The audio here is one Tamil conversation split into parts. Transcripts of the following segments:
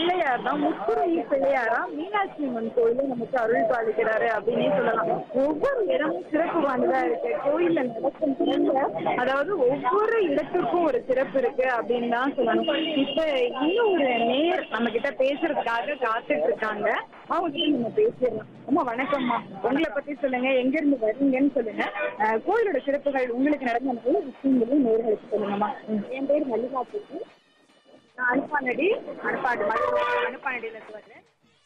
பிள்ளையார் தான் முக்குருவி பிள்ளையாரா மீனாட்சி அம்மன் கோயில நமக்கு அருள் பாலிக்கிறாரு அப்படின்னே சொல்லலாம் ஒவ்வொரு இடமும் சிறப்பு வாய்ந்ததா இருக்கு கோயில்ல நடக்கும் திருவிழா, அதாவது ஒவ்வொரு இடத்துக்கும் ஒரு சிறப்பு இருக்கு அப்படின்னு தான் சொல்லணும் இப்ப இன்னும் ஒரு நேர் நம்ம கிட்ட பேசுறதுக்காக காத்துட்டு இருக்காங்க அவங்க கிட்ட நம்ம பேசிடலாம் அம்மா வணக்கம்மா உங்களை பத்தி சொல்லுங்க எங்க இருந்து வரீங்கன்னு சொல்லுங்க அஹ், கோயிலோட சிறப்புகள் உங்களுக்கு நடந்த நிறைய விஷயங்களும் நேர்களுக்கு சொல்லுங்கம்மா என் பேர் மல்லிகாபுரி நான் அனுப்பானடி அனுப்பாடு மதுரை அனுப்பானடியில இருந்து வரேன்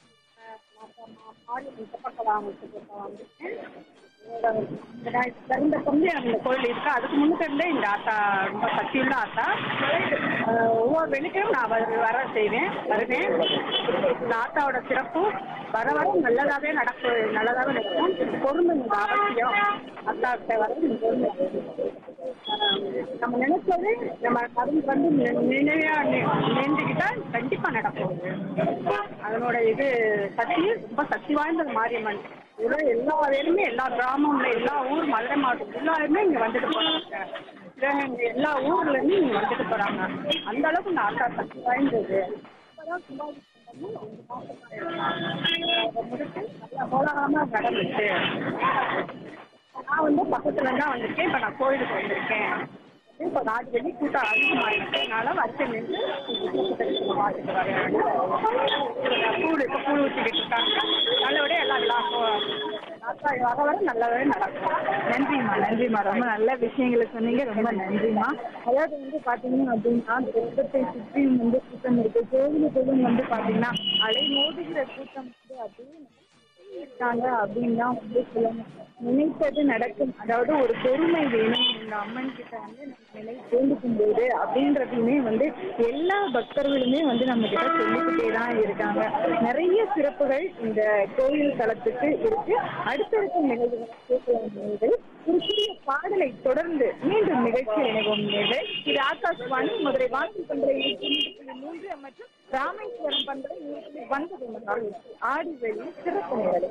பிறந்த பொண்ணு அந்த கோயில் இருக்கு அதுக்கு முன்னுக்கு இருந்தே இந்த ஆத்தா ரொம்ப சக்தியுள்ள ஆத்தா அஹ் ஒவ்வொரு வெள்ளிக்கிழமை நான் வர வர செய்வேன் வருவேன் இந்த ஆத்தாவோட சிறப்பு வர வர நல்லதாவே நடக்கும் நல்லதாவே நடக்கும் பொறுமை இந்த அவசியம் அத்தா கிட்ட வர பொறுமை அஹ் நம்ம நினைச்சது நம்ம கரும்பு வந்து நி- நினைவா நி- நினைஞ்சுக்கிட்டா கண்டிப்பா நடக்கும் அதனோட இது சக்தி ரொம்ப சக்தி வாய்ந்த மாரியம்மன் இதுல எல்லா வேலையுமே எல்லா கிராமம்ல எல்லா ஊர் மதுரை மாவட்டம் எல்லாருமே இங்க வந்துட்டு போறாங்க சிவகங்கை எல்லா ஊர்ல இருந்து இங்க வந்துட்டு போறாங்க அந்த அளவுக்கு இந்த ஆட்டா சக்தி வாய்ந்தது இப்பதான் கும்பாபிஷேகம் வந்து ஒரு மாசமா இருக்கு. அதை முடிச்சு நல்லா கோலாகலமா நடந்துச்சு நான் வந்து பக்கத்துல தான் வந்திருக்கேன் இப்ப நான் கோயிலுக்கு வந்திருக்கேன் இப்போ நாட்டு வெளி கூட்டம் அதிகமாயிருக்கு அதனால வச்சு நின்று பார்த்துட்டு வரேன் கூழ் இப்போ கூழ் ஊற்றிக்கிட்டு இருக்காங்க நல்லபடியாக எல்லாம் விழாக்கும் வர வர நல்லவே நடக்கும் நன்றிம்மா நன்றிம்மா ரொம்ப நல்ல விஷயங்களை சொன்னீங்க ரொம்ப நன்றிம்மா அதாவது வந்து பாத்தீங்கன்னா அப்படின்னா தெப்பத்தை சுற்றியும் வந்து கூட்டம் இருக்கு கோவிலுக்குள்ளும் வந்து பாத்தீங்கன்னா அலை மோதுகிற கூட்டம் வந்து அப்படியே இருக்காங்க அப்படின்னு தான் வந்து சொல்லணும் நினைத்தது நடக்கும் அதாவது ஒரு பொறுமை வேணும் இந்த அம்மன் கிட்ட வந்து நம்ம நிலை வேண்டிக்கும் போது அப்படின்றதையுமே வந்து எல்லா பக்தர்களுமே வந்து நம்ம கிட்ட சொல்லிக்கிட்டே தான் இருக்காங்க நிறைய சிறப்புகள் இந்த கோயில் தலத்துக்கு இருக்கு அடுத்தடுத்த நிகழ்வுகளை கேட்கலாம் நேயர்கள். ஒரு சிறிய பாடலை தொடர்ந்து மீண்டும் நிகழ்ச்சி இணைவோம் நேர்கள் இது ஆகாஷ்வாணி மதுரை வாங்கி பண்ற மூன்று மற்றும் ராமேஸ்வரம் பண்ற வந்தது ஆடி வெளி சிறப்பு நிகழ்வு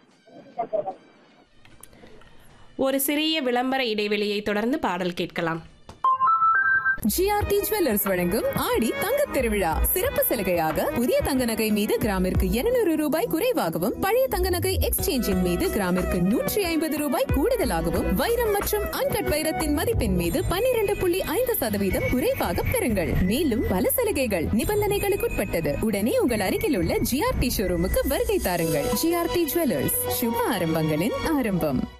ஒரு சிறிய விளம்பர இடைவெளியை தொடர்ந்து பாடல் கேட்கலாம் ஜிஆர்டி ஜுவல்லர்ஸ் வழங்கும் ஆடி தங்கத் திருவிழா சிறப்பு சலுகையாக புதிய தங்க நகை மீது கிராமிற்கு 200 ரூபாய் குறைவாகவும் பழைய தங்க நகை எக்ஸ்சேஞ்சின் மீது கிராமிற்கு நூற்றி ஐம்பது ரூபாய் கூடுதலாகவும் வைரம் மற்றும் அன்கட் வைரத்தின் மதிப்பின் மீது 12.5% புள்ளி ஐந்து சதவீதம் குறைவாக பெறுங்கள் மேலும் பல சலுகைகள் நிபந்தனைகளுக்குட்பட்டது உடனே உங்கள் அருகில் உள்ள ஜிஆர்டி ஷோரூமுக்கு வருகை தாருங்கள் ஜிஆர்டி ஜுவல்லர்ஸ் சுப ஆரம்பங்களின் ஆரம்பம்